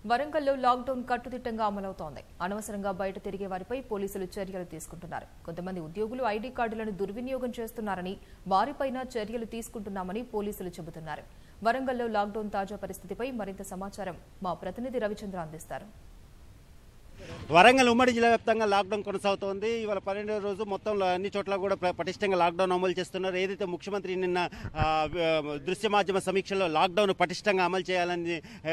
వరంగల్లో లాక్డౌన్ కట్టుదిట్టంగా అమలవుతోంది అనవసరంగా బయట తిరిగే వారిపై పోలీసులు చర్యలు తీసుకుంటున్నారు కొంతమంది ఉద్యోగులు ఐడీ కార్డులను దుర్వినియోగం చేస్తున్నారని వారిపైన చర్యలు తీసుకుంటున్నామని పోలీసులు చెబుతున్నారు వరంగల్లో లాక్డౌన్ తాజా పరిస్థితిపై మరింత సమాచారం మా ప్రతినిధి రవిచంద్ర అందిస్తారు వరంగల్ ఉమ్మడి జిల్లా వ్యాప్తంగా లాక్డౌన్ కొనసాగుతోంది ఇవాళ పన్నెండవ రోజు మొత్తం అన్ని చోట్ల కూడా ప్ర- పటిష్టంగా లాక్డౌన్ అమలు చేస్తున్నారు ఏదైతే ముఖ్యమంత్రి నిన్న ఆ, వ- దృశ్య మాధ్యమ సమీక్షలో లాక్డౌన్ పటిష్టంగా అమలు చేయాలని ఆ,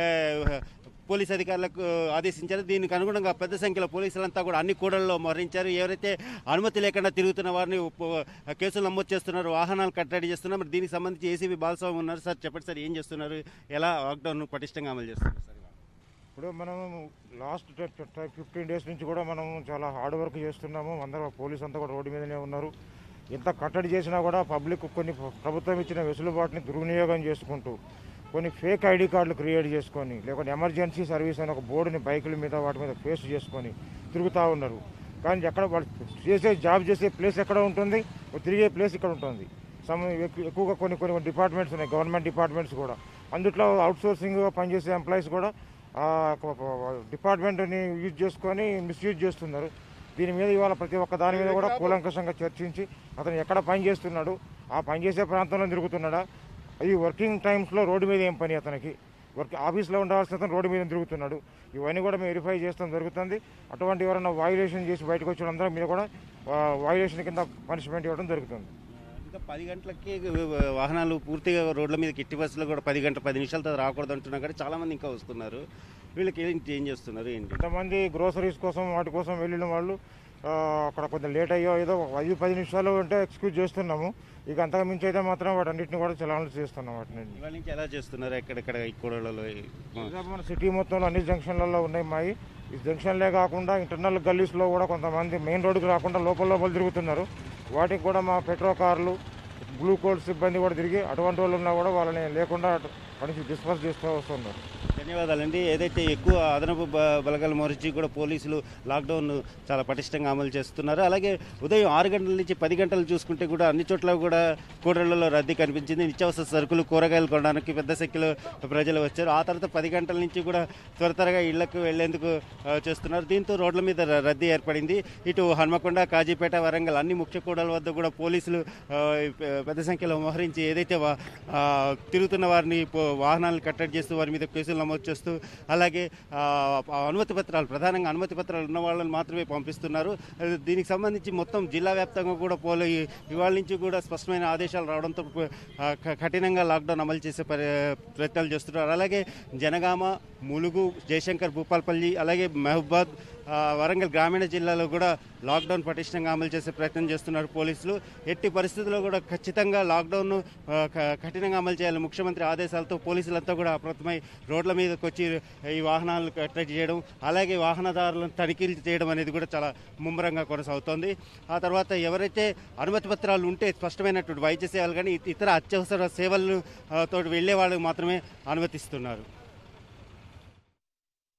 పోలీస్ అధికారులకు ఆదేశించారు దీనికి అనుగుణంగా పెద్ద సంఖ్యలో పోలీసులంతా కూడా అన్ని కూడల్లో మరణించారు ఎవరైతే అనుమతి లేకుండా తిరుగుతున్న వారిని ఉప్పు- కేసులు నమోదు చేస్తున్నారు వాహనాలు కట్టడి చేస్తున్నారు మరి దీనికి సంబంధించి ఏసీబీ బాలస్వామి ఉన్నారు సార్ చెప్పండి సార్ ఏం చేస్తున్నారు ఎలా లాక్డౌన్ పటిష్టంగా అమలు చేస్తున్నారు సార్ ఇవాళ? ఇప్పుడు మనం లాస్ట్ ఫిఫ్టీన్ డేస్ నుంచి కూడా మనం చాలా హార్డ్ వర్క్ చేస్తున్నాము అందరూ పోలీస్ అంతా కూడా రోడ్డు మీదనే ఉన్నారు ఎంత కట్టడి చేసినా కూడా పబ్లిక్ కొన్ని ప్రభుత్వం ఇచ్చిన వెసులుబాటుని దుర్వినియోగం చేసుకుంటూ కొన్ని ఫేక్ ఐడి కార్డులు క్రియేట్ చేసుకొని లేకుంటే ఎమర్జెన్సీ సర్వీస్ అని ఒక బోర్డుని బైకుల మీద వాటి మీద ఫేస్ చేసుకొని తిరుగుతూ ఉన్నారు కానీ ఎక్కడ వాళ్ళు చేసే జాబ్ చేసే ప్లేస్ ఎక్కడ ఉంటుంది తిరిగే ప్లేస్ ఇక్కడ ఉంటుంది సమ్ ఎక్కు- ఎక్కువగా కొన్ని కొన్ని డిపార్ట్మెంట్స్ ఉన్నాయి గవర్నమెంట్ డిపార్ట్మెంట్స్ కూడా అందుట్లో అవుట్ సోర్సింగ్ పనిచేసే ఎంప్లాయీస్ కూడా ఆ డిపార్ట్మెంట్ని యూజ్ చేసుకొని మిస్యూజ్ చేస్తున్నారు దీని మీద ఇవాళ ప్రతి ఒక్క దాని మీద కూడా కూలంకషంగా చర్చించి అతను ఎక్కడ పని చేస్తున్నాడు ఆ పని చేసే ప్రాంతంలో తిరుగుతున్నాడా ఈ వర్కింగ్ టైమ్స్లో రోడ్డు మీద ఏం పని అతనికి వర్క్ ఆఫీస్లో ఉండాల్సిన అతను రోడ్డు మీద తిరుగుతున్నాడు ఇవన్నీ కూడా మేము వెరిఫై చేస్తాం జరుగుతుంది అటువంటి ఎవరైనా వాయులేషన్ చేసి బయటకు వచ్చిన అందరం మీద కూడా వాయులేషన్ కింద పనిష్మెంట్ ఇవ్వడం జరుగుతుంది ఇంకా పది గంటలకి వాహనాలు పూర్తిగా రోడ్ల మీద కిట్టి బస్సులు కూడా పది గంటల పది నిమిషాలతో రాకూడదు అంటున్నా కానీ చాలా మంది ఇంకా వస్తున్నారు వీళ్ళకి ఏంటి ఏం చేస్తున్నారు ఏంటి కొంతమంది గ్రోసరీస్ కోసం వాటి కోసం వెళ్ళిన వాళ్ళు ఆ, అక్కడ కొంచెం లేట్ అయ్యో ఏదో ఒక ఐదు పది నిమిషాలు అంటే ఎక్స్క్యూజ్ చేస్తున్నాము ఇక అంతకు మించి అయితే మాత్రం వాటన్నిటిని కూడా చలాన్లు చేస్తున్నాం వాటిని ఇవాళ నుంచి ఎలా చేస్తున్నారు ఎక్కడెక్కడ ఈ కూడలలో దాదాపు మన సిటీ మొత్తంలో అన్ని జంక్షన్లలో ఉన్నాయి మాయి ఈ జంక్షన్లే కాకుండా ఇంటర్నల్ గల్లీస్లో కూడా కొంతమంది మెయిన్ రోడ్డుకి రాకుండా లోపల లోపల తిరుగుతున్నారు వాటికి కూడా మా పెట్రో కార్లు బ్లూ కోడ్ సిబ్బంది కూడా తిరిగి అటువంటి వాళ్ళు ఉన్నా కూడా వాళ్ళని లేకుండా అటు- అక్కడి నుంచి డిస్పర్స్ చేస్తూ వస్తున్నారు ధన్యవాదాలండి ఏదైతే ఎక్కువ అదనపు బ- బలగాలు మోరించి కూడా పోలీసులు లాక్డౌన్ చాలా పటిష్టంగా అమలు చేస్తున్నారు అలాగే ఉదయం ఆరు గంటల నుంచి పది గంటలు చూసుకుంటే కూడా అన్ని చోట్ల కూడా కూడళ్లలో రద్దీ కనిపించింది నిత్యావసర సరుకులు కూరగాయలు కొనడానికి పెద్ద సంఖ్యలో ప్రజలు వచ్చారు ఆ తర్వాత పది గంటల నుంచి కూడా త్వర త్వరగా ఇళ్లకు వెళ్లేందుకు ఆ, చేస్తున్నారు దీంతో రోడ్ల మీద ర- రద్దీ ఏర్పడింది ఇటు హన్మకొండ కాజీపేట వరంగల్ అన్ని ముఖ్య కూడల వద్ద కూడా పోలీసులు ఆ, పె- పెద్ద సంఖ్యలో మోహరించి ఏదైతే వా- ఆ, తిరుగుతున్న వారిని పో- వాహనాలను కట్టడి చేస్తూ వారి మీద కేసులు నమోదు చేస్తూ అలాగే ఆ, ఆ అనుమతి పత్రాలు ప్రధానంగా అనుమతి పత్రాలు ఉన్న వాళ్ళని మాత్రమే పంపిస్తున్నారు ఆ, దీనికి సంబంధించి మొత్తం జిల్లా వ్యాప్తంగా కూడా పోలీ ఇవాళ నుంచి కూడా స్పష్టమైన ఆదేశాలు రావడంతో ఆ, క- కఠినంగా లాక్డౌన్ అమలు చేసే పరి- ప్రయత్నాలు చేస్తున్నారు అలాగే జనగామ ములుగు జయశంకర్ భూపాల్పల్లి అలాగే మహబాద్ ఆ, వరంగల్ గ్రామీణ జిల్లాలో కూడా లాక్డౌన్ పటిష్టంగా అమలు చేసే ప్రయత్నం చేస్తున్నారు పోలీసులు ఎట్టి పరిస్థితుల్లో కూడా ఖచ్చితంగా లాక్డౌన్ను ఆ, క- కఠినంగా అమలు చేయాలి ముఖ్యమంత్రి ఆదేశాలతో పోలీసులంతా కూడా అప్రమత్తమై రోడ్ల మీదకి వచ్చి ఈ వాహనాలు కట్టడి చేయడం అలాగే వాహనదారులను తనిఖీలు చేయడం అనేది కూడా చాలా ముమ్మరంగా కొనసాగుతోంది ఆ తర్వాత ఎవరైతే అనుమతి పత్రాలు ఉంటే స్పష్టమైనటువంటి వైద్య సేవలు కానీ ఇతర అత్యవసర సేవలను ఆ, తోటి వెళ్లే వాళ్ళకి మాత్రమే అనుమతిస్తున్నారు